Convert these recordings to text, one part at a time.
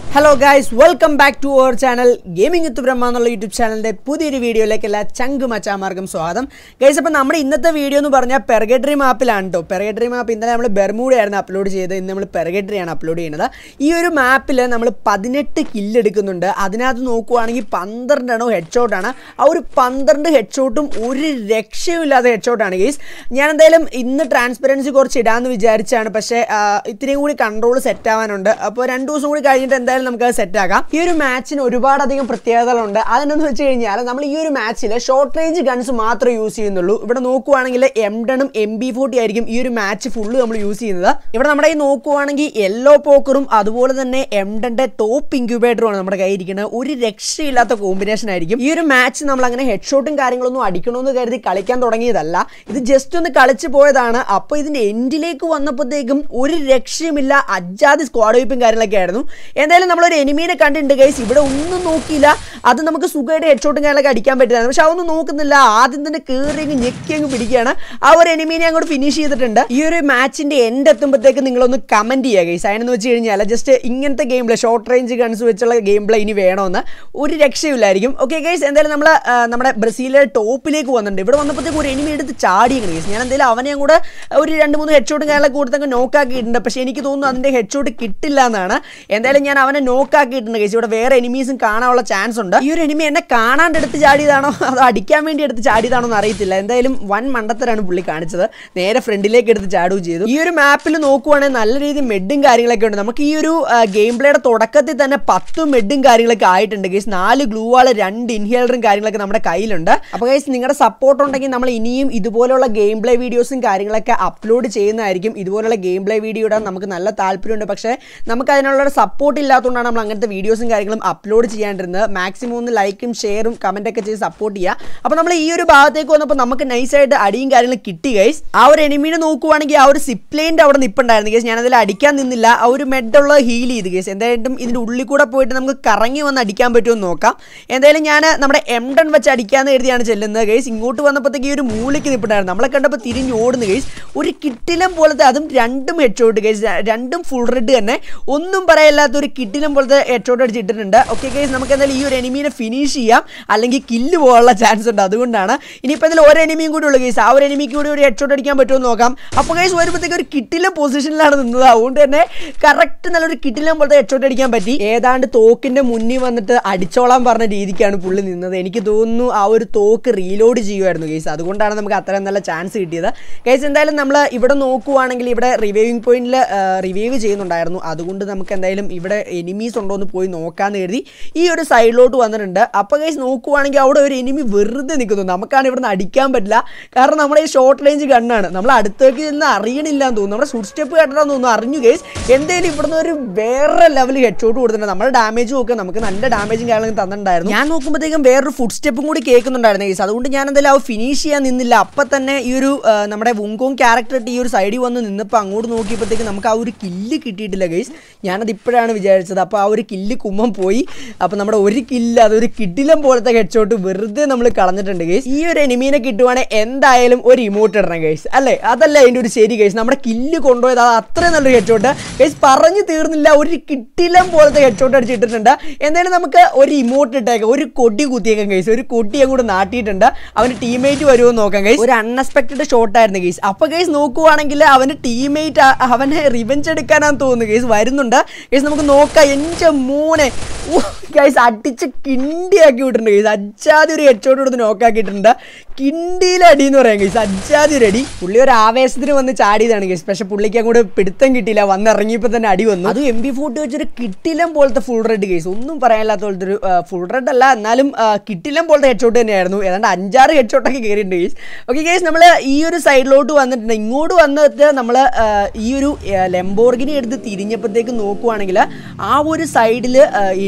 Hello guys welcome back to our channel gaming with Brahma എന്നുള്ള YouTube ചാനലിന്റെ പുതിയൊരു വീഡിയോയിലേക്ക് എല്ലാ ചങ്ക് മച്ചാമാർക്കും സ്വാഗതം ഗൈസ് അപ്പോൾ നമ്മുടെ ഇന്നത്തെ വീഡിയോ എന്ന് പറഞ്ഞാൽ പെർഗേറ്ററി മാപ്പിലാണ് കേട്ടോ പെർഗേറ്ററി മാപ്പ് ഇന്നലെ നമ്മൾ ബെർമൂഡയായിരുന്നു അപ്ലോഡ് ചെയ്തത് ഇന്ന് നമ്മൾ പെർഗേറ്ററിയാണ് അപ്ലോഡ് ചെയ്യുന്നത് ഈ ഒരു മാപ്പിൽ നമ്മൾ പതിനെട്ട് കില്ല് എടുക്കുന്നുണ്ട് അതിനകത്ത് നോക്കുവാണെങ്കിൽ പന്ത്രണ്ടെണ്ണോ ഹെഡ് ഷോട്ടാണ് ആ ഒരു പന്ത്രണ്ട് ഹെഡ് ഷോട്ടും ഒരു രക്ഷയുമില്ലാത്ത ഹെഡ് ഷോട്ടാണ് ഗൈസ് ഞാൻ എന്തായാലും ഇന്ന് ട്രാൻസ്പെറൻസി കുറച്ച് ഇടാമെന്ന് വിചാരിച്ചാണ് പക്ഷേ ആ, ഇത്രയും കൂടി കൺട്രോൾ സെറ്റ് ആവാനുണ്ട് അപ്പോൾ രണ്ട് ദിവസം കൂടി കഴിഞ്ഞിട്ട് എന്തായാലും നമുക്ക് അത് സെറ്റ് ആക്കാം ഈ ഒരു മാച്ചിന് ഒരുപാടധികം പ്രത്യേകതകളുണ്ട് അതെന്തെന്ന് വെച്ച് കഴിഞ്ഞാൽ നമ്മൾ ഈ ഒരു മാച്ചിൽ ഷോർട്ട് റേഞ്ച് ഗൺസ് മാത്രമേ യൂസ് ചെയ്യുന്നുള്ളൂ ഇവിടെ നോക്കുവാണെങ്കിൽ എം ഡണും എം ബി ഫോർട്ടി ആയിരിക്കും ഈ ഒരു മാച്ച് ഫുള്ള് നമ്മൾ യൂസ് ചെയ്യുന്നത് ഇവിടെ നമ്മുടെ ഈ നോക്കുവാണെങ്കിൽ യെല്ലോ പോക്കറും അതുപോലെ തന്നെ എം ഡന്റെ ടോപ്പ് ഇൻക്യുബേറ്ററുമാണ് നമ്മുടെ കയ്യിൽ ഇരിക്കുന്നത് ഒരു രക്ഷയില്ലാത്ത കോമ്പിനേഷൻ ആയിരിക്കും ഈ ഒരു മാച്ച് നമ്മൾ അങ്ങനെ ഹെഡ് ഷോട്ടും കാര്യങ്ങളൊന്നും അടിക്കണമെന്ന് കരുതി കളിക്കാൻ തുടങ്ങിയതല്ല ഇത് ജസ്റ്റ് ഒന്ന് കളിച്ചു പോയതാണ് അപ്പോൾ ഇതിന്റെ എൻഡിലേക്ക് വന്നപ്പോഴത്തേക്കും ഒരു രക്ഷയുമില്ല അജാതി സ്ക്വാഡ് വൈപ്പും കാര്യങ്ങളൊക്കെ ആയിരുന്നു എന്തായാലും നമ്മളൊരു എനിമീനെ കണ്ടിട്ടുണ്ട് ഗൈസ് ഇവിടെ ഒന്നും നോക്കിയില്ല അത് നമുക്ക് സുഖമായിട്ട് ഹെഡ് ഷോട്ടും കാര്യങ്ങളൊക്കെ അടിക്കാൻ പറ്റുന്നതാണ് പക്ഷെ അതൊന്നും നോക്കുന്നില്ല ആദ്യം തന്നെ കയറി അങ്ങ് ഞെക്കി അങ്ങ് പിടിക്കുകയാണ് ആ ഒരു എനിമീനെ അങ്ങോട്ട് ഫിനിഷ് ചെയ്തിട്ടുണ്ട് ഈ ഒരു മാച്ചിന്റെ എൻഡ് എത്തുമ്പോഴത്തേക്ക് നിങ്ങളൊന്ന് കമന്റ് ചെയ്യുക ഗൈസ് അതിനെന്ന് വെച്ച് കഴിഞ്ഞാൽ ജസ്റ്റ് ഇങ്ങനത്തെ game play short range guns വെച്ചുള്ള ഗെയിം പ്ലേ ഇനി വേണമെന്ന് ഒരു രക്ഷയില്ലായിരിക്കും ഓക്കെ ഗൈസ് എന്തായാലും നമ്മൾ നമ്മുടെ ബ്രസീലിലെ ടോപ്പിലേക്ക് വന്നിട്ടുണ്ട് ഇവിടെ വന്നപ്പോഴത്തേക്ക് ഒരു എനിമി എടുത്ത് ചാടിയാണ് ഗൈസ് ഞാൻ എന്തായാലും അവനെ കൂടെ ഒരു രണ്ട് മൂന്ന് ഹെഡ് ഷോട്ടും കാര്യങ്ങളൊക്കെ കൊടുത്തങ്ങ് നോക്കാക്കിയിട്ടുണ്ട് പക്ഷേ എനിക്ക് തോന്നുന്നു അതിന്റെ ഹെഡ് ഷോട്ട് കിട്ടില്ല എന്നാണ് എന്തായാലും ഞാൻ അവനെ നോക്കാക്കിയിട്ടുണ്ട് ഗൈസ് ഇവിടെ വേറെ എനിമീസും കാണാനുള്ള ചാൻസ് ഉണ്ട് ഈ ഒരു എനിമി എന്നെ കാണാണ്ട് എടുത്ത് ചാടിയതാണോ അതോ അടിക്കാൻ വേണ്ടി എടുത്ത് ചാടിയതാണോ എന്ന് അറിയത്തില്ല എന്തായാലും വൻ മണ്ടത്തരാണ് പുള്ളി കാണിച്ചത് നേരെ ഫ്രണ്ടിലേക്ക് എടുത്ത് ചാടുകയും ചെയ്തു ഈ ഒരു മാപ്പിൽ നോക്കുവാണെങ്കിൽ നല്ല രീതിയിൽ മെഡും കാര്യങ്ങളൊക്കെ ഉണ്ട് നമുക്ക് ഈ ഒരു ഗെയിം പ്ലേയുടെ തുടക്കത്തിൽ തന്നെ പത്തും മെഡും കാര്യങ്ങളൊക്കെ ആയിട്ടുണ്ട് ഗൈസ് നാല് ഗ്ലൂ വാള് രണ്ട് ഇൻഹേലറും കാര്യങ്ങളൊക്കെ നമ്മുടെ കയ്യിലുണ്ട് അപ്പോൾ ഗൈസ് നിങ്ങളുടെ സപ്പോർട്ട് ഉണ്ടെങ്കിൽ നമ്മൾ ഇനിയും ഇതുപോലുള്ള ഗെയിം പ്ലേ വീഡിയോസും കാര്യങ്ങളൊക്കെ അപ്ലോഡ് ചെയ്യുന്നതായിരിക്കും ഇതുപോലുള്ള ഗെയിം പ്ലേ വീഡിയോ ഇടാൻ നമുക്ക് നല്ല താല്പര്യമുണ്ട് പക്ഷേ നമുക്ക് അതിനുള്ള ഒരു സപ്പോർട്ട് ഇല്ലാത്തതുകൊണ്ടാണ് നമ്മൾ അങ്ങനത്തെ വീഡിയോസും കാര്യങ്ങളും അപ്ലോഡ് ചെയ്യാണ്ടിരുന്നത് മാക്സിമം ഒന്ന് ലൈക്കും ഷെയറും കമൻറ്റൊക്കെ ചെയ്ത് സപ്പോർട്ട് ചെയ്യുക അപ്പോൾ നമ്മൾ ഈ ഒരു ഭാഗത്തേക്ക് വന്നപ്പോൾ നമുക്ക് നൈസായിട്ട് അടിയും കാര്യങ്ങളും കിട്ടി ഗൈസ് ആ ഒരു എനിമീനെ നോക്കുവാണെങ്കിൽ ആ ഒരു സിപ്ലൈൻ്റെ അവിടെ നിൽപ്പുണ്ടായിരുന്നു ഗൈസ് ഞാനതിൽ അടിക്കാൻ നിന്നില്ല ആ ഒരു മെഡുള്ള ഹീൽ ചെയ്ത് ഗൈസ് എന്തായാലും ഇതിൻ്റെ ഉള്ളിൽ കൂടെ പോയിട്ട് നമുക്ക് കറങ്ങി വന്ന് അടിക്കാൻ പറ്റുമെന്ന് നോക്കാം എന്തായാലും ഞാൻ നമ്മുടെ എം ഡൺ വെച്ച് അടിക്കാന്ന് കരുതിയാണ് ചെല്ലുന്നത് ഗൈസ് ഇങ്ങോട്ട് വന്നപ്പോഴത്തേക്ക് ഈ ഒരു മൂലയ്ക്ക് നിൽപ്പുണ്ടായിരുന്നു നമ്മളെ കണ്ടപ്പോൾ തിരിഞ്ഞ് ഓടുന്നു ഗൈസ് ഒരു കിട്ടിലം പോലത്തെ അതും രണ്ടും ഹെഡ് ഷോട്ട് ഗൈസ് രണ്ടും ഫുൾ റെഡ് തന്നെ ഒന്നും പറയാല്ലാത്ത ഒരു കിട്ടിലം പോലത്തെ ഹെഡ് ഷോട്ട് അടിച്ചിട്ടിട്ടുണ്ട് ഓക്കെ ഗൈസ് നമുക്ക് എന്തായാലും ഈ ഒരു എനിമീനെ ഫിനിഷ് ചെയ്യാം അല്ലെങ്കിൽ കില്ല് പോകാനുള്ള ചാൻസ് ഉണ്ട് അതുകൊണ്ടാണ് ഇനിയിപ്പോൾ ഇതിൽ ഒരു എനിമിയും കൂടി ഉള്ളു ഗൈസ് ആ ഒരു എനിമിക്ക് കൂടി ഒരു ഹെഡ് ഷോട്ട് അടിക്കാൻ പറ്റുമോ എന്ന് നോക്കാം അപ്പോൾ ഗൈസ് വരുമ്പോഴത്തേക്ക് ഒരു കിട്ടിലം പൊസിഷനിലാണ് നിന്നത് അതുകൊണ്ട് തന്നെ കറക്റ്റ് നല്ലൊരു കിട്ടിലം പോലത്തെ ഹെഡ് ഷോട്ട് അടിക്കാൻ പറ്റി ഏതാണ്ട് തോക്കിന്റെ മുന്നിൽ വന്നിട്ട് അടിച്ചോളാൻ പറഞ്ഞ രീതിക്കാണ് പുള്ളി നിന്നത് എനിക്ക് തോന്നുന്നു ആ ഒരു തോക്ക് റീലോഡ് ചെയ്യുമായിരുന്നു ഗൈസ് അതുകൊണ്ടാണ് നമുക്ക് അത്രയും നല്ല ചാൻസ് കിട്ടിയത് ഗൈസ് എന്തായാലും നമ്മൾ ഇവിടെ നോക്കുവാണെങ്കിൽ ഇവിടെ റിവൈവിംഗ് പോയിന്റിൽ റിവൈവ് ചെയ്യുന്നുണ്ടായിരുന്നു അതുകൊണ്ട് നമുക്ക് എന്തായാലും ഇവിടെ എനിമീസ് ഉണ്ടോ എന്ന് പോയി നോക്കാന്ന് കരുതി ഈ ഒരു സൈഡിലോട്ട് വന്നിട്ടുണ്ട് അപ്പോൾ ഗൈസ് നോക്കുവാണെങ്കിൽ അവിടെ ഒരു എനിമി വെറുതെ നിൽക്കുന്നു നമുക്കാണ് ഇവിടുന്ന് അടിക്കാൻ പറ്റില്ല കാരണം നമ്മുടെ ഈ ഷോർട്ട് റേഞ്ച് ഗണ്ണാണ് നമ്മൾ അടുത്തേക്ക് ചെന്ന് അറിയണില്ല എന്ന് തോന്നുന്നു നമ്മുടെ ഫുഡ് സ്റ്റെപ്പ് കേട്ടണമെന്ന് തോന്നുന്നു അറിഞ്ഞു ഗൈസ് എന്തായാലും ഇവിടുന്ന് ഒരു വേറെ ലെവൽ ഹെഡ് ഷോട്ട് കൊടുത്തിട്ടുണ്ട് നമ്മുടെ ഡാമേജ് നോക്കുക നമുക്ക് നല്ല ഡാമേജും കാര്യങ്ങളും തന്നിട്ടുണ്ടായിരുന്നു ഞാൻ നോക്കുമ്പോഴത്തേക്കും വേറൊരു ഫുഡ് സ്റ്റെപ്പും കൂടി കേൾക്കുന്നുണ്ടായിരുന്നു ഗൈസ് അതുകൊണ്ട് ഞാൻ എന്തായാലും അത് ഫിനിഷ് ചെയ്യാൻ നിന്നില്ല അപ്പം തന്നെ ഈ ഒരു ആ, നമ്മുടെ വുങ്കോങ് ക്യാരക്ടർ ഇട്ട് ഈ ഒരു സൈഡിൽ വന്ന് നിന്നപ്പോൾ അങ്ങോട്ട് നോക്കിയപ്പോഴത്തേക്ക് നമുക്ക് ആ ഒരു കില്ല് കിട്ടിയിട്ടില്ല ഗൈസ് ഞാനത് ഇപ്പോഴാണ് വിചാരിച്ചത് അപ്പോൾ ആ ഒരു കില്ല് കുമ്മം പോയി അപ്പോൾ നമ്മുടെ ഒരു കില്ല് അതൊരു കിഡിലം പോലത്തെ ഹെഡ് ഷോട്ട് വെറുതെ നമ്മൾ കളഞ്ഞിട്ടുണ്ട് ഗൈസ് ഈ ഒരു എനിമീനെ കിട്ടുവാണെങ്കിൽ എന്തായാലും ഒരു ഇമോട്ട് ഇടണം ഗൈസ് അല്ലേ അതല്ല അതിൻ്റെ ഒരു ശരി ഗൈസ് നമ്മുടെ കില്ല് കൊണ്ടുപോയത് അത് അത്രയും നല്ലൊരു ഹെഡ് ഷോട്ട് ഗൈസ് പറഞ്ഞു തീർന്നില്ല ഒരു കിട്ടിലം പോലത്തെ ഹെഡ് ഷോട്ട് അടിച്ചിട്ടിട്ടുണ്ട് എന്തായാലും നമുക്ക് ഒരു ഇമോട്ട് ഇട്ടേക്കാം ഒരു കൊടി കുത്തിയേക്കാം ഗൈസ് ഒരു കൊടി അങ്ങോട്ട് നാട്ടിയിട്ടുണ്ട് അവന് ടീമേറ്റ് വരുമോ നോക്കാം ഗൈസ് ഒരു അൺഎക്സ്പെക്ടഡ് ഷോട്ട് ആയിരുന്നു ഗൈസ് അപ്പൊ ഗൈസ് നോക്കുവാണെങ്കിൽ അവന് ടീമേറ്റ് അവനെ റിവെഞ്ച് എടുക്കാനാന്ന് തോന്നുന്നു ഗൈസ് വരുന്നുണ്ട് ഗൈസ് നമുക്ക് നോക്കാം എൻ്റെ മോനെ ഗൈസ് അടിച്ച് കിണ്ടിയാക്കി വിട്ടിട്ടുണ്ട് ഗൈസ് അജാതി ഒരു ഹെഡ് ഷോട്ട് കൊടുത്ത് നോക്കാക്കിയിട്ടുണ്ട് കിണ്ടിയിലെ അടി എന്ന് പറയാം ഗൈസ് അജാതി ഒരു അടി പുള്ളി ഒരു ആവേശത്തിന് വന്ന് ചാടിയതാണ് ഗൈസ് പക്ഷെ പുള്ളിക്ക് അങ്ങോട്ട് പിടുത്തം കിട്ടിയില്ല വന്നിറങ്ങിയപ്പോൾ തന്നെ അടി വന്നു അത് എം ബി ഫോർട്ടി വെച്ചൊരു കിട്ടിലം പോലത്തെ ഫുൾ റെഡ് ഗൈസ് ഒന്നും പറയാനില്ലാത്ത പോലത്തെ ഒരു ഫുൾ റെഡ് അല്ല എന്നാലും ആ, കിട്ടിലം പോലത്തെ ഹെഡ് ഷോട്ട് തന്നെയായിരുന്നു ഏതാണ്ട് അഞ്ചാറ് ഹെഡ് ഷോട്ടൊക്കെ കയറിയിട്ടുണ്ട് ഗൈസ് ഓക്കെ ഗൈസ് നമ്മൾ ഈ ഒരു സൈഡിലോട്ട് വന്നിട്ടുണ്ട് ഇങ്ങോട്ട് വന്നിട്ട് നമ്മൾ ഈ ഒരു ലംബോർഗിനി എടുത്ത് തിരിഞ്ഞപ്പോഴത്തേക്ക് നോക്കുവാണെങ്കിൽ ആ ഒരു സൈഡിൽ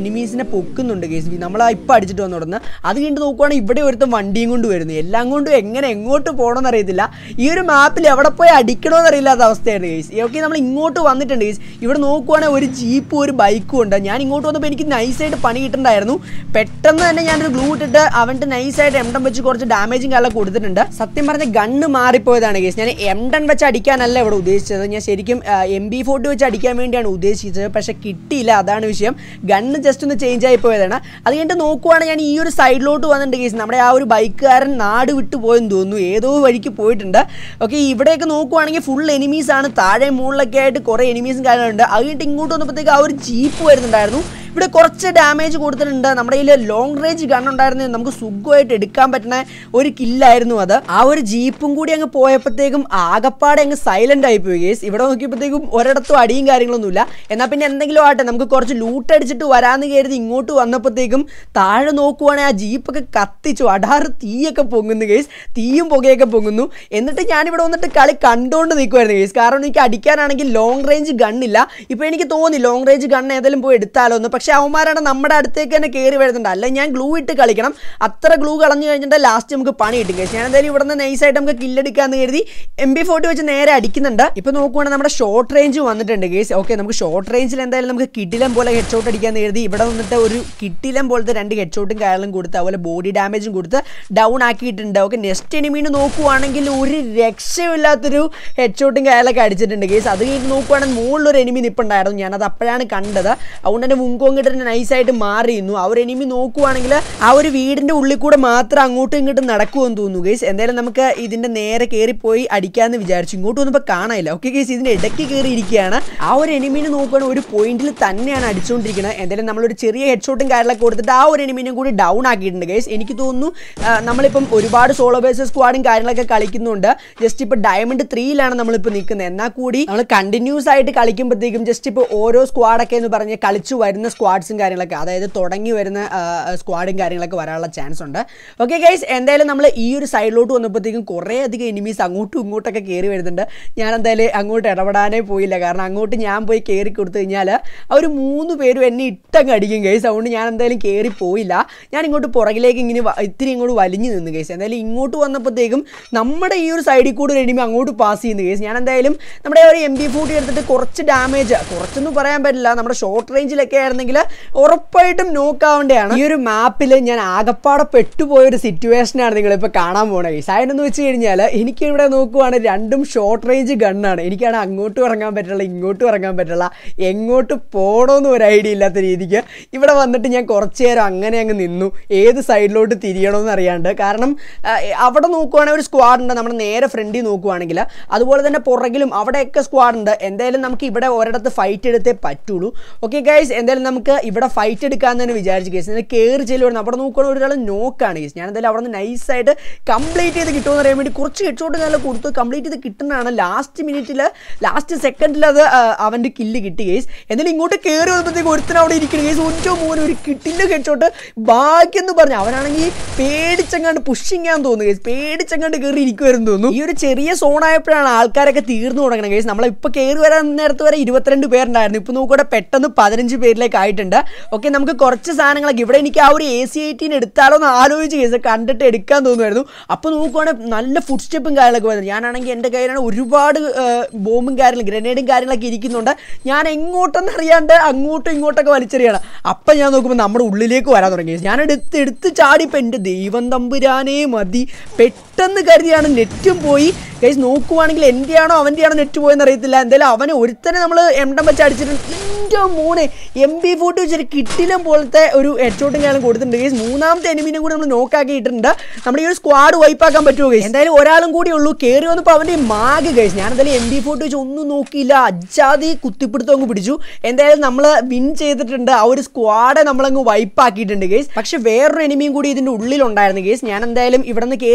എനിമീസിനെ പൊക്കുന്നുണ്ട് കേസ് നമ്മൾ ഇപ്പം അടിച്ചിട്ട് വന്നു തുടർന്ന് അത് കഴിഞ്ഞിട്ട് നോക്കുവാണെങ്കിൽ ഇവിടെ ഒരുത്തം വണ്ടിയും കൊണ്ട് വരുന്നു എല്ലാം കൊണ്ടും എങ്ങനെ എങ്ങോട്ട് പോകണമെന്ന് അറിയത്തില്ല ഈ ഒരു മാപ്പിൽ എവിടെ പോയി അടിക്കണമെന്ന് അറിയില്ലാത്ത അവസ്ഥയാണ് കേസ് ഓക്കെ നമ്മൾ ഇങ്ങോട്ട് വന്നിട്ടുണ്ട് കേസ് ഇവിടെ നോക്കുവാണെങ്കിൽ ഒരു ജീപ്പും ഒരു ബൈക്കും ഉണ്ട് ഞാൻ ഇങ്ങോട്ട് വന്നപ്പോൾ എനിക്ക് നൈസായിട്ട് പണി കിട്ടുന്നുണ്ടായിരുന്നു പെട്ടെന്ന് തന്നെ ഞാനൊരു ഗ്ലൂ ഇട്ടിട്ട് അവൻ്റെ നൈസായിട്ട് എംഡം വെച്ച് കുറച്ച് ഡാമേജും കാലം കൊടുത്തിട്ടുണ്ട് സത്യം പറഞ്ഞ ഗണ്ണ് മാറിപ്പോയതാണ് കേസ് ഞാൻ എംഡൻ വെച്ച് അടിക്കാനല്ല ഇവിടെ ഉദ്ദേശിച്ചത് ഞാൻ ശരിക്കും എം ബി ഫോർട്ടി വെച്ച് അടിക്കാൻ വേണ്ടിയാണ് ഉദ്ദേശിച്ചത് പക്ഷേ കിട്ടിയില്ല അതാണ് വിഷയം ഗണ്ണ് ജസ്റ്റ് ഒന്ന് ചേഞ്ച് ആയി പോയതാണ് അത് കഴിഞ്ഞിട്ട് നോക്കുവാണെങ്കിൽ ഞാൻ ഈ ഒരു സൈഡിലോട്ട് വന്നിട്ടുണ്ട് കേസ് നമ്മുടെ ആ ഒരു ബൈക്കുകാരൻ നാട് വിട്ടു പോയെന്ന് തോന്നുന്നു ഏതോ വഴിക്ക് പോയിട്ടുണ്ട് ഓക്കെ ഇവിടെയൊക്കെ നോക്കുവാണെങ്കിൽ ഫുൾ എനിമീസ് ആണ് താഴെ മുകളിലൊക്കെ ആയിട്ട് കുറേ എനിമീസും കാര്യങ്ങളുണ്ട് അത് കഴിഞ്ഞിട്ട് ഇങ്ങോട്ട് വന്നപ്പോഴത്തേക്ക് ആ ഒരു ജീപ്പ് വരുന്നുണ്ടായിരുന്നു ഇവിടെ കുറച്ച് ഡാമേജ് കൊടുത്തിട്ടുണ്ട് നമ്മുടെ കയ്യിൽ ലോങ് റേഞ്ച് ഗൺ ഉണ്ടായിരുന്നു നമുക്ക് സുഖമായിട്ട് എടുക്കാൻ പറ്റുന്ന ഒരു കില്ലായിരുന്നു അത് ആ ഒരു ജീപ്പും കൂടി അങ്ങ് പോയപ്പോഴത്തേക്കും ആകപ്പാടെ അങ്ങ് സൈലന്റ് ആയി പോയി കേസ് ഇവിടെ നോക്കിയപ്പോഴത്തേക്കും ഒരിടത്തും അടിയും കാര്യങ്ങളൊന്നുമില്ല എന്നാൽ പിന്നെ എന്തെങ്കിലും ആട്ടെ നമുക്ക് കുറച്ച് ലൂട്ട് അടിച്ചിട്ട് വരാമെന്ന് കരുതി ഇങ്ങോട്ട് വന്നപ്പോഴത്തേക്കും താഴെ നോക്കുവാണെങ്കിൽ ആ ജീപ്പൊക്കെ കത്തിച്ചു അടാറ് തീയൊക്കെ പൊങ്ങുന്നു കേസ് തീയും പുകയൊക്കെ പൊങ്ങുന്നു എന്നിട്ട് ഞാനിവിടെ വന്നിട്ട് കളി കണ്ടുകൊണ്ട് നിൽക്കുമായിരുന്നു കേസ് കാരണം എനിക്ക് അടിക്കാനാണെങ്കിൽ ലോങ് റേഞ്ച് ഗണ്ണില്ല ഇപ്പോൾ എനിക്ക് തോന്നി ലോങ് റേഞ്ച് ഗൺ ഏതെങ്കിലും പോയി എടുത്താലോ എന്ന് പക്ഷേ അവന്മാരാണ് നമ്മുടെ അടുത്തേക്ക് തന്നെ കയറി വരുന്നുണ്ട് അല്ല ഞാൻ ഗ്ലൂ ഇട്ട് കളിക്കണം അത്ര ഗ്ലൂ കളഞ്ഞു കഴിഞ്ഞിട്ട് ലാസ്റ്റ് നമുക്ക് പണി കിട്ടും കേസ് ഞാൻ എന്തായാലും ഇവിടെ നിന്ന് നൈസായിട്ട് നമുക്ക് കില്ലെടുക്കാന്ന് കരുതി എം ബി ഫോർട്ടി വെച്ച് നേരെ അടിക്കുന്നുണ്ട് ഇപ്പോൾ നോക്കുവാണെങ്കിൽ നമ്മുടെ ഷോർട്ട് റേഞ്ച് വന്നിട്ടുണ്ട് കേസ് ഓക്കെ നമുക്ക് ഷോർട്ട് റേഞ്ചിൽ എന്തായാലും നമുക്ക് കിട്ടിലം പോലെ ഹെഡ് ഷോട്ട് അടിക്കാന്ന് കരുതി ഇവിടെ വന്നിട്ട് ഒരു കിട്ടിലം പോലത്തെ രണ്ട് ഹെഡ് ഷോട്ടും കാര്യങ്ങളും കൊടുത്ത് അതുപോലെ ബോഡി ഡാമേജും കൊടുത്ത് ഡൗൺ ആക്കിയിട്ടുണ്ട് ഓക്കെ നെക്സ്റ്റ് എനിമീന് നോക്കുവാണെങ്കിൽ ഒരു രക്ഷയില്ലാത്തൊരു ഹെഡ് ഷോട്ടും കാര്യങ്ങളൊക്കെ അടിച്ചിട്ടുണ്ട് കേസ് അത് കഴിഞ്ഞ് നോക്കുവാണെങ്കിൽ മുകളിലൊരു എനിമി നിപ്പുണ്ടായിരുന്നു ഞാനത് അപ്പോഴാണ് കണ്ടത് അതുകൊണ്ട് തന്നെ മുങ്കോങ്ങിട്ട് നൈസായിട്ട് മാറിയിരുന്നു ആ ഒരു എനിമി നോക്കുവാണെങ്കിൽ ആ ഒരു വീടിൻ്റെ ഉള്ളിൽ കൂടെ മാത്രം അങ്ങോട്ടും ഇങ്ങോട്ടും നടക്കുമെന്ന് തോന്നുന്നു ഗേസ് എന്തായാലും നമുക്ക് ഇതിൻ്റെ നേരെ കയറിപ്പോയി അടിക്കാമെന്ന് വിചാരിച്ചു ഇങ്ങോട്ട് വന്നപ്പോൾ കാണാനില്ല ഓക്കെ ഗേസ് ഇതിൻ്റെ ഇടയ്ക്ക് കയറി ഇരിക്കുകയാണ് ആ ഒരു എനിമീനെ നോക്കുകയാണെങ്കിൽ ഒരു പോയിന്റിൽ തന്നെയാണ് അടിച്ചുകൊണ്ടിരിക്കുന്നത് എന്തായാലും നമ്മളൊരു ചെറിയ ഹെഡ് ഷോട്ടും കാര്യങ്ങളൊക്കെ കൊടുത്തിട്ട് ആ ഒരു എനിമീനും കൂടി ഡൗൺ ആക്കിയിട്ടുണ്ട് ഗേസ് എനിക്ക് തോന്നുന്നു ആ, നമ്മളിപ്പം ഒരുപാട് സോളോ ബേസ് സ്ക്വാഡും കാര്യങ്ങളൊക്കെ കളിക്കുന്നുണ്ട് ജസ്റ്റ് ഇപ്പോൾ ഡയമണ്ട് ത്രീയിലാണ് നമ്മളിപ്പോൾ നിൽക്കുന്നത് എന്നാൽ കൂടി നമ്മൾ കണ്ടിന്യൂസ് ആയിട്ട് കളിക്കുമ്പോഴത്തേക്കും ജസ്റ്റ് ഇപ്പോൾ ഓരോ സ്ക്വാഡൊക്കെ എന്ന് പറഞ്ഞ് കളിച്ചു വരുന്ന സ്ക്വാഡ്സും കാര്യങ്ങളൊക്കെ അതായത് തുടങ്ങി വരുന്ന സ്ക്വാഡും കാര്യങ്ങളൊക്കെ വരാനുള്ള ചാൻസ് ഉണ്ട് ഓക്കെ ഗൈസ് എന്തായാലും നമ്മൾ ഈ ഒരു സൈഡിലോട്ട് വന്നപ്പോഴത്തേക്കും കുറേ അധികം എനിമീസ് അങ്ങോട്ടും ഇങ്ങോട്ടൊക്കെ കയറി വരുന്നുണ്ട് ഞാൻ എന്തായാലും അങ്ങോട്ട് ഇടപെടാനേ പോയില്ല കാരണം അങ്ങോട്ട് ഞാൻ പോയി കയറി കൊടുത്തു കഴിഞ്ഞാൽ ആ ഒരു മൂന്ന് പേരും എന്നെ ഇട്ടങ്ങ് അടിക്കും ഗൈസ് അതുകൊണ്ട് ഞാൻ എന്തായാലും കയറി പോയില്ല ഞാൻ ഇങ്ങോട്ട് പുറകിലേക്ക് ഇങ്ങനെ വ- ഇത്തിരി ഇങ്ങോട്ട് വലിഞ്ഞു നിന്ന് ഗൈസ് എന്തായാലും ഇങ്ങോട്ട് വന്നപ്പോഴത്തേക്കും നമ്മുടെ ഈ ഒരു സൈഡിൽ കൂടെ ഒരു എനിമി അങ്ങോട്ട് പാസ് ചെയ്യുന്നു ഗൈസ് ഞാൻ എന്തായാലും നമ്മുടെ ഒരു എം ബി ഫോർട്ടി എടുത്തിട്ട് കുറച്ച് ഡാമേജ് കുറച്ചൊന്നും പറയാൻ പറ്റില്ല നമ്മുടെ ഷോർട്ട് റേഞ്ചിലൊക്കെ ആയിരുന്നെങ്കിൽ ഉറപ്പായിട്ടും നോക്കാവേണ്ടതാണ് ഈ ഒരു മാപ്പിൽ ഞാൻ ആകപ്പാടെ പെട്ടുപോയ ഒരു സിറ്റുവേഷനാണ് നിങ്ങളിപ്പോൾ കാണാൻ പോണത് ഗൈസ് അതിനെന്ന് വെച്ച് കഴിഞ്ഞാൽ എനിക്ക് ഇവിടെ നോക്കുവാണെങ്കിൽ രണ്ടും ഷോർട്ട് റേഞ്ച് ഗണ്ണാണ് എനിക്കാണ് അങ്ങോട്ടും ഇറങ്ങാൻ പറ്റില്ല ഇങ്ങോട്ടും ഇറങ്ങാൻ പറ്റില്ല എങ്ങോട്ട് പോകണമെന്ന് ഒരു ഐഡിയ ഇല്ലാത്ത രീതിക്ക് ഇവിടെ വന്നിട്ട് ഞാൻ കുറച്ച് നേരം അങ്ങനെ അങ്ങ് നിന്നു ഏത് സൈഡിലോട്ട് തിരിയണമെന്ന് അറിയാണ്ട് കാരണം ആ, അവിടെ നോക്കുവാണെങ്കിൽ ഒരു സ്ക്വാഡ് ഉണ്ട് നമ്മുടെ നേരെ ഫ്രണ്ടിൽ നോക്കുവാണെങ്കിൽ അതുപോലെ തന്നെ പുറകിലും അവിടെയൊക്കെ സ്ക്വാഡ് ഉണ്ട് എന്തായാലും നമുക്ക് ഇവിടെ ഒരിടത്ത് ഫൈറ്റ് എടുത്തേ പറ്റുള്ളൂ ഓക്കെ ഗൈസ് എന്തായാലും നമുക്ക് ഇവിടെ ഫൈറ്റ് എടുക്കാമെന്ന് തന്നെ വിചാരിച്ചു കേസ് എന്നാൽ കയറി ചെല്ലുവാണ് അവിടെ നോക്കുകയാണെങ്കിൽ ഒരാൾ നോക്കാണ് കേസ് ഞാൻ എന്തായാലും അവിടെ നിന്ന് നൈസായിട്ട് കംപ്ലീറ്റ് ചെയ്ത് കിട്ടുമെന്ന് അറിയാൻ വേണ്ടി കുറച്ച് ഹെഡ്ഷോട്ട് നല്ല കൊടുത്ത് കംപ്ലീറ്റ് ചെയ്ത് കിട്ടുന്നതാണ് ലാസ്റ്റ് മിനിറ്റിൽ ലാസ്റ്റ് സെക്കൻഡിൽ അത് ആ, അവൻ്റെ കില്ല് കിട്ടി കേസ് എന്നാലും ഇങ്ങോട്ട് കയറി വന്നപ്പോഴത്തേക്ക് ഒരുത്തൻ അവിടെ ഇരിക്കണം കേസ് ഒറ്റോ മോനെ ഒരു കിട്ടില്ല ഹെഡ്ഷോട്ട് ഭാഗ്യം എന്ന് പറഞ്ഞു അവനാണെങ്കിൽ പേടിച്ചങ്ങാണ്ട് പുഷിങ് ആണെന്ന് തോന്നുന്നു കേസ് പേടിച്ചങ്ങാണ്ട് കയറി ഇരിക്കുമായിരുന്നു തോന്നുന്നു ഈ ഒരു ചെറിയ സോൺ ആയപ്പോഴാണ് ആൾക്കാരൊക്കെ തീർന്നു തുടങ്ങണം കേസ് നമ്മളിപ്പോൾ കയറി വരാൻ നേരത്ത് വരെ ഇരുപത്തിരണ്ട് പേരുണ്ടായിരുന്നു ഇപ്പോൾ നോക്കൂടെ പെട്ടെന്ന് പതിനഞ്ച് പേരിലേക്ക് ആയിട്ടുണ്ട് ഓക്കെ നമുക്ക് കുറച്ച് സാധനങ്ങളൊക്കെ ഇവിടെ എനിക്ക് ആ ഒരു എ സി എയ്റ്റീൻ എടുത്താലോ എന്ന് ആലോചിച്ച് കേസ് കണ്ടിട്ട് എടുക്കാൻ തോന്നുമായിരുന്നു അപ്പോൾ നോക്കുവാണെങ്കിൽ നല്ല ഫുഡ് സ്റ്റെപ്പും കാര്യങ്ങളൊക്കെ വരുന്നത് ഞാനാണെങ്കിൽ എൻ്റെ കയ്യിലാണ് ഒരുപാട് ബോംബും കാര്യങ്ങളും ഗ്രനേഡും കാര്യങ്ങളൊക്കെ ഇരിക്കുന്നുണ്ട് ഞാൻ എങ്ങോട്ടെന്ന് അറിയാണ്ട് അങ്ങോട്ടും ഇങ്ങോട്ടൊക്കെ വലിച്ചെറിയാണ് അപ്പം ഞാൻ നോക്കുമ്പോൾ നമ്മുടെ ഉള്ളിലേക്ക് വരാൻ തുടങ്ങി ഞാൻ എടുത്ത് എടുത്ത് ചാടിയപ്പോൾ എൻ്റെ ദൈവം തമ്പുരാനേ മതി പെട്ടെന്ന് കരുതിയാണ് നെറ്റും പോയി ഗൈസ് നോക്കുവാണെങ്കിൽ എൻ്റെ ആണോ അവൻ്റെ ആണോ നെറ്റ് പോയെന്ന് അറിയത്തില്ല എന്തായാലും അവനെ ഒരുത്തനെ നമ്മൾ എംഡം വെച്ച് അടിച്ചിട്ടുണ്ട് എൻ്റെ മോനെ എം ബി ഫോർട്ടി വെച്ചൊരു കിട്ടിലും പോലത്തെ ഒരു ഹെഡ്ഷോട്ടും ഞാൻ കൊടുത്തിട്ടുണ്ട് ഗൈസ് മൂന്നാമത്തെ എനിമിനെ കൂടി നമ്മൾ നോക്കാക്കിയിട്ടുണ്ട് നമ്മുടെ ഈ ഒരു സ്ക്വാഡ് വൈപ്പാക്കാൻ പറ്റുമോ ഗൈസ് എന്തായാലും ഒരാളും കൂടി ഉള്ളൂ കയറി വന്നപ്പോൾ അവൻ്റെ മാഗ് ഗൈസ് ഞാൻ എന്തായാലും എം ബി ഫോർട്ടി വെച്ച് ഒന്നും നോക്കിയില്ല അജാതി കുത്തിപ്പിടുത്തം അങ്ങ് പിടിച്ചു എന്തായാലും നമ്മൾ വിൻ ചെയ്തിട്ടുണ്ട് ആ ഒരു സ്ക്വാഡെ നമ്മളങ്ങ് വൈപ്പാക്കിയിട്ടുണ്ട് ഗൈസ് പക്ഷെ വേറൊരു എനിമിയും കൂടി ഇതിൻ്റെ ഉള്ളിലുണ്ടായിരുന്നു ഗൈസ് ഞാൻ എന്തായാലും ഇവിടെ നിന്ന് കയറി അടിച്ച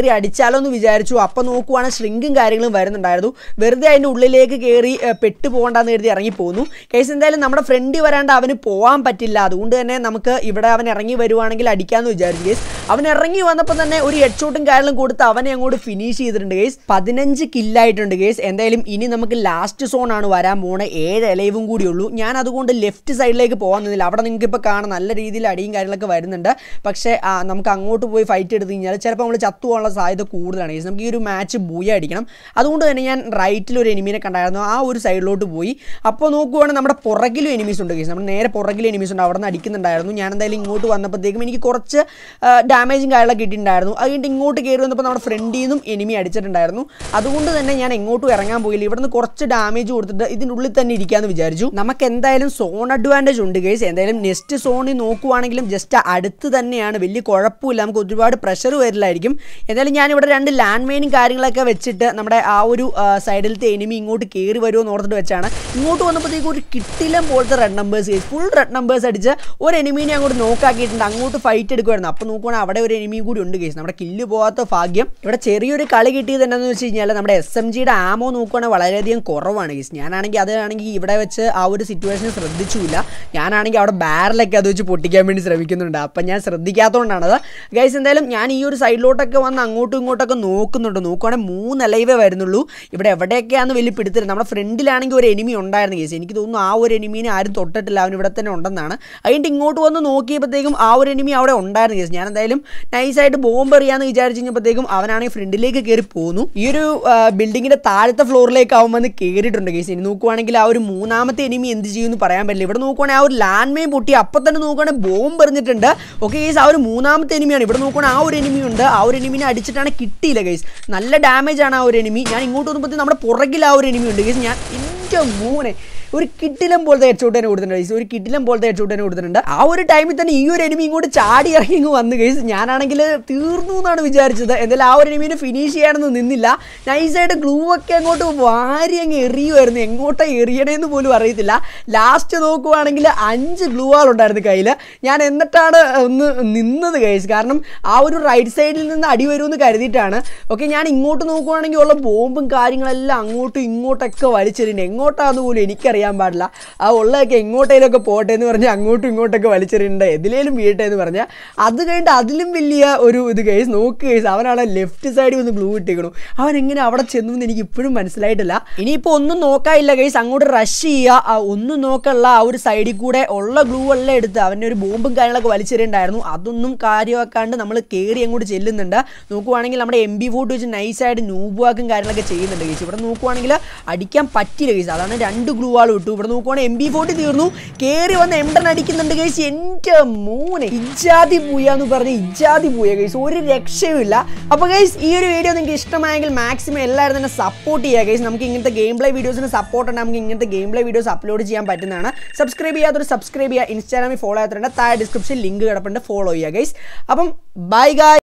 അടിച്ചാലോ എന്ന് വിചാരിച്ചു അപ്പം നോക്കുവാണെങ്കിൽ ശ്രിങ്കും കാര്യങ്ങളും വരുന്നുണ്ടായിരുന്നു വെറുതെ അതിൻ്റെ ഉള്ളിലേക്ക് കയറി ഏ, പെട്ടു പോകണ്ടെന്ന് കരുതി ഇറങ്ങി പോന്നു കേസ് എന്തായാലും നമ്മുടെ ഫ്രണ്ട് വരാണ്ട് അവന് പോകാൻ പറ്റില്ല അതുകൊണ്ട് തന്നെ നമുക്ക് ഇവിടെ അവൻ ഇറങ്ങി വരുവാണെങ്കിൽ അടിക്കാമെന്ന് വിചാരിച്ചു കേസ് അവൻ ഇറങ്ങി വന്നപ്പോൾ തന്നെ ഒരു ഹെഡ് ഷോട്ടും കാര്യങ്ങളും കൊടുത്ത് അവനെ അങ്ങോട്ട് ഫിനിഷ് ചെയ്തിട്ടുണ്ട് കേസ് പതിനഞ്ച് കില്ലായിട്ടുണ്ട് കേസ് എന്തായാലും ഇനി നമുക്ക് ലാസ്റ്റ് സോൺ ആണ് വരാൻ പോണ ഏഴ് ഇലവും കൂടി ഉള്ളൂ ഞാൻ അതുകൊണ്ട് ലെഫ്റ്റ് സൈഡിലേക്ക് പോകാൻ നിന്നില്ല അവിടെ നിങ്ങൾക്ക് ഇപ്പോൾ കാണാം നല്ല രീതിയിൽ അടിയും കാര്യങ്ങളൊക്കെ വരുന്നുണ്ട് പക്ഷേ ആ, നമുക്ക് അങ്ങോട്ട് പോയി ഫൈറ്റ് എടുത്ത് കഴിഞ്ഞാൽ ചിലപ്പോൾ നമ്മൾ ചത്തു പോകാനുള്ള സാധ്യത കൂടുതലാണ് കേസ് നമുക്ക് ഈ ഒരു മാച്ച് ബൂയ അടിക്കണം അതുകൊണ്ട് തന്നെ ഞാൻ റൈറ്റിൽ ഒരു എനിമീനെ കണ്ടായിരുന്നു ആ ഒരു സൈഡിലോട്ട് പോയി അപ്പോൾ നോക്കുവാണെങ്കിൽ നമ്മുടെ പുറകിലും എനിമീസ് ഉണ്ട് കേസ് നമ്മുടെ നേരെ പുറകിലും എനിമീസ് ഉണ്ട് അവിടെ നിന്ന് അടിക്കുന്നുണ്ടായിരുന്നു ഞാൻ എന്തായാലും ഇങ്ങോട്ട് വന്നപ്പോഴത്തേക്കും എനിക്ക് കുറച്ച് ഡാമേജും കാര്യങ്ങളൊക്കെ കിട്ടിയിട്ടുണ്ടായിരുന്നു അത് കഴിഞ്ഞിട്ട് ഇങ്ങോട്ട് കയറി വന്നപ്പോൾ നമ്മുടെ ഫ്രണ്ടിൽ നിന്നും എനിമി അടിച്ചിട്ടുണ്ടായിരുന്നു അതുകൊണ്ട് തന്നെ ഞാൻ എങ്ങോട്ടും ഇറങ്ങാൻ പോയില്ല ഇവിടുന്ന് കുറച്ച് ഡാമേജ് കൊടുത്തിട്ട് ഇതിനുള്ളിൽ തന്നെ ഇരിക്കാമെന്ന് വിചാരിച്ചു നമുക്ക് എന്തായാലും സോൺ അഡ്വാൻറ്റേജ് ഉണ്ട് കേസ് എന്തായാലും നെക്സ്റ്റ് സോണിൽ നോക്കുവാണെങ്കിലും ജസ്റ്റ് അടുത്ത് തന്നെയാണ് വലിയ കുഴപ്പമില്ല നമുക്ക് ഒരുപാട് പ്രഷർ വരില്ലായിരിക്കും എന്തായാലും ഞാൻ ഇവിടെ രണ്ട് ലാൻഡ് മൈനും കാര്യങ്ങളൊക്കെ വെച്ചിട്ട് നമ്മുടെ ആ ഒരു സൈഡിലത്തെ എനിമി ഇങ്ങോട്ട് കയറി വരുമോ എന്ന് ഓർത്തിട്ട് വെച്ചാണ് ഇങ്ങോട്ട് വന്നപ്പോഴത്തേക്കും ഒരു കിട്ടിലം പോലത്തെ red numbers full red numbers അടിച്ച് ഒരു എനിമീനെ അങ്ങോട്ട് നോക്കാക്കിയിട്ടുണ്ട് അങ്ങോട്ട് ഫൈറ്റ് എടുക്കുമായിരുന്നു അപ്പോൾ നോക്കുവാണെങ്കിൽ അവിടെ ഒരു എനിമിയും കൂടി ഉണ്ട് കേസ് നമ്മുടെ കില്ല് പോകാത്ത ഭാഗ്യം ഇവിടെ ചെറിയൊരു കളി കിട്ടിയത് എന്താണെന്ന് വെച്ച് കഴിഞ്ഞാൽ നമ്മുടെ എസ് എം ജിയുടെ ആമോ നോക്കുവാണെങ്കിൽ വളരെയധികം കുറവാണ് കേസ് ഞാനാണെങ്കിൽ അതാണെങ്കിൽ ഇവിടെ വെച്ച് ആ ഒരു സിറ്റുവേഷൻ ശ്രദ്ധിച്ചില്ല ഞാനാണെങ്കിൽ അവിടെ ബാരലൊക്കെ അത് വെച്ച് പൊട്ടിക്കാൻ വേണ്ടി ശ്രമിക്കുന്നുണ്ട് അപ്പം ഞാൻ ശ്രദ്ധിക്കാത്തതുകൊണ്ടാണത് ഗൈസ് എന്തായാലും ഞാൻ ഈ ഒരു സൈഡിലോട്ടൊക്കെ വന്ന് അങ്ങോട്ടും ഇങ്ങോട്ടൊക്കെ നോക്കുന്നുണ്ട് നോക്കുവാണെങ്കിൽ മൂന്ന് അലൈവേ വരുന്നുള്ളൂ ഇവിടെ എവിടെയൊക്കെയാണെന്ന് വലിയ പിടുത്തില്ല നമ്മുടെ ഫ്രണ്ടിലാണെങ്കിൽ ഒരു എനിമി ഉണ്ടായിരുന്നു കേസ് എനിക്ക് തോന്നുന്നു ആ ഒരു എനിമീനെ ആരും തൊട്ടിട്ടില്ല അവൻ ഇവിടെ തന്നെ ഉണ്ടെന്നാണ് അതിൻ്റെ ഇങ്ങോട്ട് വന്ന് നോക്കിയപ്പോഴത്തേക്കും ആ ഒരു എനിമി അവിടെ ഉണ്ടായിരുന്നു കേസ് ഞാൻ എന്തായാലും നൈസായിട്ട് ബോംബ് എറിയാന്ന് വിചാരിച്ചു കഴിഞ്ഞപ്പോഴത്തേക്കും അവനാണെങ്കിൽ ഫ്രണ്ടിലേക്ക് കയറി പോന്നു ഈ ഒരു ബിൽഡിങ്ങിൻ്റെ താഴത്തെ ഫ്ലോറിലേക്ക് അവൻ വന്ന് കയറിയിട്ടുണ്ട് കേസ് ഇനി നോക്കുവാണെങ്കിൽ ആ ഒരു മൂന്നാമത്തെ എനിമി എന്ത് ചെയ്യുമെന്ന് പറയാൻ പറ്റില്ല ഇവിടെ നോക്കുവാണെങ്കിൽ ആ ഒരു ലാൻഡ് മൈൻ പൊട്ടി അപ്പം തന്നെ നോക്കുവാണെങ്കിൽ ബോംബ് എറിഞ്ഞിട്ടുണ്ട് ഓക്കെ കേസ് ആ ഒരു മൂന്നാമത്തെ എനിമിയാണ് ഇവിടെ നോക്കുവാണെങ്കിൽ ആ ഒരു എനിമി ഉണ്ട് ആ ഒരു എനിമിനെ അടിച്ചിട്ടാണ് കിട്ടിയില്ല കേസ് നല്ല ഡാമേജ് ആണ് ആ ഒരു എനിമി ഞാൻ ഇങ്ങോട്ട് വന്നപ്പോഴത്തേക്കും നമ്മുടെ പുറകിൽ ആ ഒരു എനിമി ഉണ്ട് കേസ് ഞാൻ എൻ്റെ മൂനെ ഒരു കിട്ടിലം പോലത്തെ ഹെഡ് ഷോട്ട് തന്നെ കൊടുത്തിട്ടുണ്ട് guys. ഒരു കിട്ടിലം പോലത്തെ ഹെഡ് ഷോട്ട് തന്നെ കൊടുത്തിട്ടുണ്ട് ആ ഒരു ടൈമിൽ തന്നെ ഈ ഒരു എനിമി ഇങ്ങോട്ട് ചാടി ഇറങ്ങി ഇങ്ങ് വന്ന് കേസ് ഞാനാണെങ്കിൽ തീർന്നു എന്നാണ് വിചാരിച്ചത് എന്തായാലും ആ ഒരു എനിമീനെ ഫിനിഷ് ചെയ്യാനൊന്നും നിന്നില്ല നൈസായിട്ട് ഗ്ലൂ ഒക്കെ അങ്ങോട്ട് വാരി അങ്ങ് എറിയുമായിരുന്നു എങ്ങോട്ടാ എറിയണേന്ന് പോലും അറിയത്തില്ല ലാസ്റ്റ് നോക്കുവാണെങ്കിൽ അഞ്ച് ഗ്ലൂ ആൾ ഉണ്ടായിരുന്നു കയ്യിൽ ഞാൻ എന്നിട്ടാണ് ഒന്ന് നിന്നത് കേസ് കാരണം ആ ഒരു റൈറ്റ് സൈഡിൽ നിന്ന് അടി വരുമെന്ന് കരുതിയിട്ടാണ് ഓക്കെ ഞാൻ ഇങ്ങോട്ട് നോക്കുവാണെങ്കിൽ ഉള്ള ബോംബും കാര്യങ്ങളെല്ലാം അങ്ങോട്ടും ഇങ്ങോട്ടൊക്കെ വലിച്ചെറിയുന്നുണ്ട് എങ്ങോട്ടാന്ന് പോലും എനിക്കറിയാൻ പാടില്ല ആ ഉള്ളതൊക്കെ എങ്ങോട്ടേലൊക്കെ പോട്ടെ എന്ന് പറഞ്ഞ് അങ്ങോട്ടും ഇങ്ങോട്ടൊക്കെ വലിച്ചെറിയുന്നുണ്ട് എതിലേലും വീട്ടെ എന്ന് പറഞ്ഞാൽ അത് കഴിഞ്ഞിട്ട് അതിലും വലിയ ഒരു ഇത് കേസ് നോക്ക് കേസ് അവനാണ് ലെഫ്റ്റ് സൈഡിൽ ഒന്ന് ഗ്ലൂ ഇട്ടേക്കണു അവൻ എങ്ങനെ അവിടെ ചെന്നു എന്ന് എനിക്ക് ഇപ്പോഴും മനസ്സിലായിട്ടില്ല ഇനിയിപ്പോൾ ഒന്നും നോക്കാനില്ല കേസ് അങ്ങോട്ട് റഷ് ചെയ്യുക ആ ഒന്നും നോക്കാനുള്ള ആ ഒരു സൈഡിൽ കൂടെ ഉള്ള ഗ്ലൂ എല്ലാം എടുത്ത് അവൻ്റെ ഒരു ബോംബും കാര്യങ്ങളൊക്കെ വലിച്ചെറിയുണ്ടായിരുന്നു അതൊന്നും കാര്യമാക്കാണ്ട് നമ്മൾ കയറി അങ്ങോട്ട് ചെല്ലുന്നുണ്ട് നോക്കുവാണെങ്കിൽ നമ്മുടെ എം ബി ഫോർട്ട് വെച്ച് നൈസായിട്ട് നൂബുവാക്കും കാര്യങ്ങളൊക്കെ ചെയ്യുന്നുണ്ട് കേസ് ഇവിടെ നോക്കുവാണെങ്കിൽ അടിക്കാൻ പറ്റില്ല കേസ് അതാണ് രണ്ട് ഗ്ലൂ ആൾ വിട്ടു ഇവിടെ നോക്കുവാണെങ്കിൽ എം ബി ഫോർട്ടി തീർന്നു കയറി വന്ന് എംഡൻ അടിക്കുന്നുണ്ട് കേസ് എൻ്റെ മൂനെ ഇജാതി പൂയാന്ന് പറഞ്ഞ് ഇജാതി പൂയ കേസ് ഒരു രക്ഷയുമില്ല അപ്പോൾ ഗൈസ് ഈ ഒരു വീഡിയോ നിങ്ങൾക്ക് ഇഷ്ടമായെങ്കിൽ മാക്സിമം എല്ലാവരും തന്നെ സപ്പോർട്ട് ചെയ്യുക ഗൈസ് നമുക്ക് ഇങ്ങനത്തെ ഗെയിം പ്ലേ വീഡിയോസിന് സപ്പോർട്ട് ഉണ്ട് നമുക്ക് ഇങ്ങനത്തെ ഗെയിം പ്ലേ വീഡിയോസ് അപ്ലോഡ് ചെയ്യാൻ പറ്റുന്നതാണ് സബ്സ്ക്രൈബ് ചെയ്യാത്തൊരു സബ്സ്ക്രൈബ് ചെയ്യുക ഇൻസ്റ്റാഗ്രാമിൽ ഫോളോ ചെയ്യാത്തവരുടെ താഴെ ഡിസ്ക്രിപ്ഷൻ ലിങ്ക് കിടപ്പുണ്ട് ഫോളോ ചെയ്യുക ഗൈസ് അപ്പം ബൈ ഗായ്